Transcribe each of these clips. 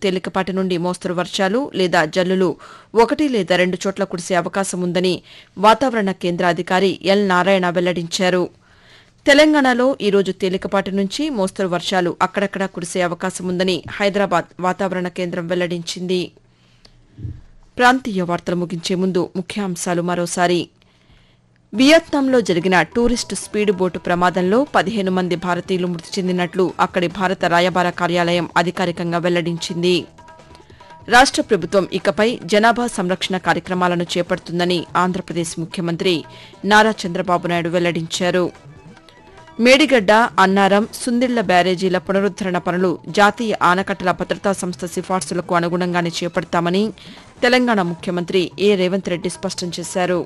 తేలికపాటి నుండి మోస్తరు వర్షాలు లేదా జల్లులు ఒకటి లేదా రెండు చోట్ల కురిసే అవకాశం ఉందని వాతావరణ కేంద్ర అధికారి ఎల్ నారాయణ వెల్లడించారు తెలంగాణలో ఈరోజు తేలికపాటి నుంచి మోస్తరు వర్షాలు అక్కడక్కడా కురిసే అవకాశం ఉందని హైదరాబాద్ వాతావరణ కేంద్రం వెల్లడించింది ప్రాంతీయ వార్తలు ముగించే ముందు ముఖ్యాంశాలు మరోసారి వియత్నాంలో జరిగిన టూరిస్టు స్పీడ్ బోటు ప్రమాదంలో పదిహేను మంది భారతీయులు మృతి చెందినట్లు అక్కడి భారత రాయబార కార్యాలయం అధికారికంగా వెల్లడించింది రాష్ట ప్రభుత్వం ఇకపై జనాభా సంరక్షణ కార్యక్రమాలను చేపడుతుందని ఆంధ్రప్రదేశ్ ముఖ్యమంత్రి నారా చంద్రబాబు నాయుడు వెల్లడించారు మేడిగడ్డ అన్నారం సుందిళ్ల బ్యారేజీల పునరుద్దరణ పనులు జాతీయ ఆనకట్టల భద్రతా సంస్థ సిఫార్సులకు అనుగుణంగానే చేపడతామని తెలంగాణ ముఖ్యమంత్రి ఏ రేవంత్ రెడ్డి స్పష్టం చేశారు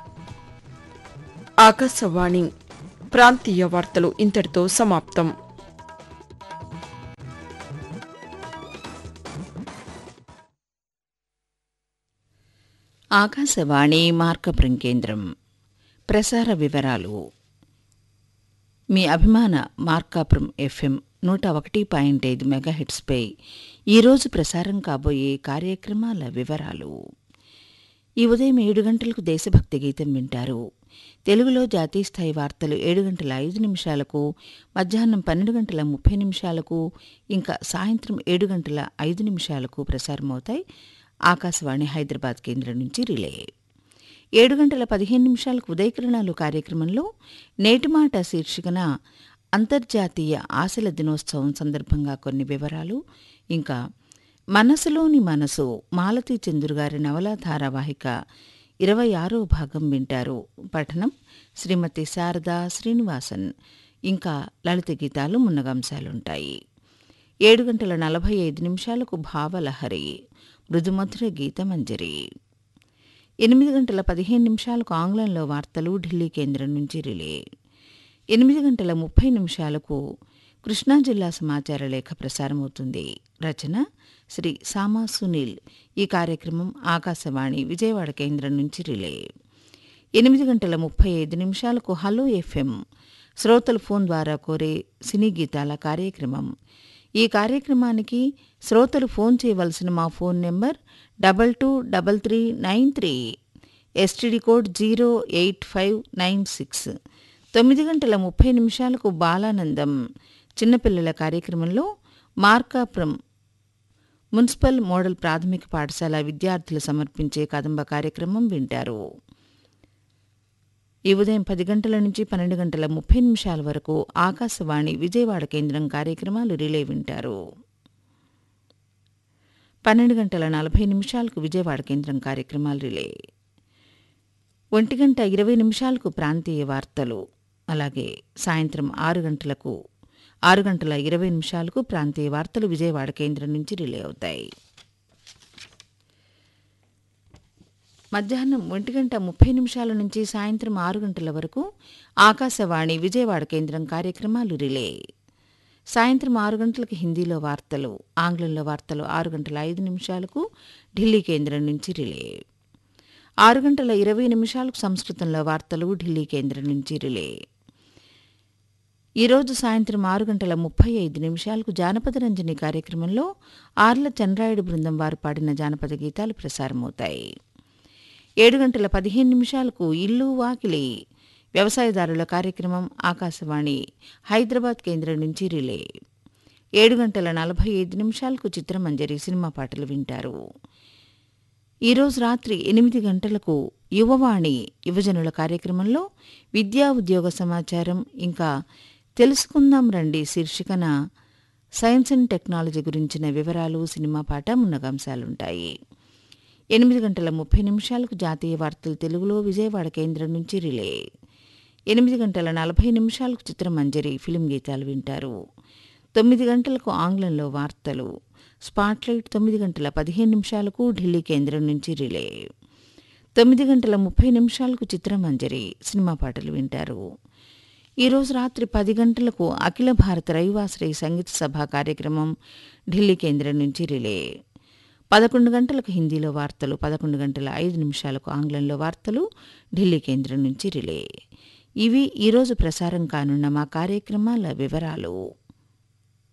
ఆకాశవాణి ప్రాంతీయ వార్తలు ఇంతటితో సమాప్తం ఆకాశవాణి మార్కపురం కేంద్రం ప్రసార వివరాలు మీ అభిమాన మార్కాపురం ఎఫ్ఎం నూట ఒకటి పాయింట్ ఐదు మెగాహెట్స్పై ఈరోజు ప్రసారం కాబోయే కార్యక్రమాల వివరాలు ఈ ఉదయం ఏడు గంటలకు దేశభక్తి గీతం వింటారు తెలుగులో జాతీయ స్థాయి వార్తలు ఏడు గంటల ఐదు నిమిషాలకు మధ్యాహ్నం పన్నెండు గంటల ముప్పై నిమిషాలకు ఇంకా సాయంత్రం ఏడు గంటల ఐదు నిమిషాలకు ప్రసారమవుతాయి ఆకాశవాణి హైదరాబాద్ కేంద్రం నుంచి రిలే ఏడు గంటల పదిహేను నిమిషాలకు ఉదయకిరణాలు కార్యక్రమంలో నేటి మాట శీర్షికన అంతర్జాతీయ ఆశల దినోత్సవం సందర్భంగా కొన్ని వివరాలు ఇంకా మనసులోని మనసు మాలతీ చంద్రు గారి నవలా ధారావాహిక ఇరవై ఆరో భాగం వింటారు పఠనం శ్రీమతి శారదా శ్రీనివాసన్ ఇంకా లలిత గీతాలు మున్నగంశాలుంటాయి ఏడు గంటల నలభై ఐదు నిమిషాలకు భావలహరి మృదుమధుర గీతమంజరి ఎనిమిది గంటల పదిహేను నిమిషాలకు ఆంగ్లంలో వార్తలు ఢిల్లీ కేంద్రం నుంచి రిలే ఎనిమిది గంటల ముప్పై నిమిషాలకు కృష్ణా జిల్లా సమాచార లేఖ ప్రసారమవుతుంది రచన శ్రీ సామా సునీల్ ఈ కార్యక్రమం ఆకాశవాణి విజయవాడ కేంద్రం నుంచి రిలే ఎనిమిది గంటల ముప్పై ఐదు నిమిషాలకు హలో ఎఫ్ఎం శ్రోతల ఫోన్ ద్వారా కోరే సినీ గీతాల కార్యక్రమం ఈ కార్యక్రమానికి శ్రోతలు ఫోన్ చేయవలసిన మా phone number double two double three nine three STD code zero eight five nine six తొమ్మిది గంటల ముప్పై నిమిషాలకు బాలానందం చిన్నపిల్లల కార్యక్రమంలో మార్కాపురం మున్సిపల్ మోడల్ ప్రాథమిక పాఠశాల విద్యార్థులు సమర్పించే కదంబ కార్యక్రమం వింటారు ఈ ఉదయం పది గంటల నుంచి పన్నెండు గంటల ముప్పై నిమిషాల వరకు ఆకాశవాణి విజయవాడ కేంద్రం కార్యక్రమాలు రిలే వింటారు పన్నెండు గంటల నలభై నిమిషాలకు విజయవాడ కేంద్రం కార్యక్రమాలు రిలే ఒంటి గంట ఇరవై నిమిషాలకు ప్రాంతీయ వార్తలు అలాగే సాయంత్రం ఆరు గంటలకు ఆరు గంటల ఇరవై నిమిషాలకు ప్రాంతీయ వార్తలు విజయవాడ కేంద్రం నుంచి రిలే అవుతాయి మధ్యాహ్నం ఒంటి గంట ముప్పై నిమిషాల నుంచి సాయంత్రం ఆరు గంటల వరకు ఆకాశవాణి విజయవాడ కేంద్రం కార్యక్రమాలు రిలే సాయంత్రం ఆరు గంటలకు హిందీలో వార్తలు ఆంగ్లంలో వార్తలు ఆరు గంటల ఐదు నిమిషాలకు ఢిల్లీ కేంద్రం నుంచి రిలే ఆరు గంటల ఇరవై నిమిషాలకు సంస్కృతంలో వార్తలు ఢిల్లీ కేంద్రం నుంచి రిలే ఈరోజు సాయంత్రం ఆరు గంటల ముప్పై ఐదు నిమిషాలకు జానపద రంజని కార్యక్రమంలో ఆర్ల చంద్రాయుడు బృందం వారు పాడిన జానపద గీతాలు ప్రసారమవుతాయి ఏడు గంటల పదిహేను నిమిషాలకు ఇల్లు వాకిలి వ్యవసాయదారుల కార్యక్రమం ఆకాశవాణి హైదరాబాద్ కేంద్రం నుంచి రిలే ఏడు గంటల నలభై ఐదు నిమిషాలకు చిత్రమంజరి సినిమా పాటలు వింటారు ఈరోజు రాత్రి ఎనిమిది గంటలకు యువవాణి యువజనుల కార్యక్రమంలో విద్యా ఉద్యోగ సమాచారం ఇంకా తెలుసుకుందాం రండి శీర్షికన సైన్స్ అండ్ టెక్నాలజీ గురించిన వివరాలు సినిమా పాట మున్నగంశాలుంటాయి ఎనిమిది గంటల ముప్పై నిమిషాలకు జాతీయ వార్తలు తెలుగులో విజయవాడ కేంద్రం నుంచి రిలే ఎనిమిది గంటల నలభై నిమిషాలకు చిత్రమంజరి ఫిలిం గీతాలు వింటారు తొమ్మిది గంటలకు ఆంగ్లంలో వార్తలు స్పాట్లైట్ తొమ్మిది గంటల పదిహేను నిమిషాలకు ఢిల్లీ కేంద్రం నుంచి రిలే తొమ్మిది గంటల ముప్పై నిమిషాలకు చిత్రమంజరి సినిమా పాటలు వింటారు ఈరోజు రాత్రి పది గంటలకు అఖిల భారత రవివాశ్రయ సంగీత సభ కార్యక్రమం ఢిల్లీ కేంద్రం నుంచి రిలే పదకొండు గంటలకు హిందీలో వార్తలు పదకొండు గంటల ఐదు నిమిషాలకు ఆంగ్లంలో వార్తలు ఢిల్లీ కేంద్రం నుంచి రిలే ఇవి ఈరోజు ప్రసారం కానున్న మా కార్యక్రమాల వివరాలు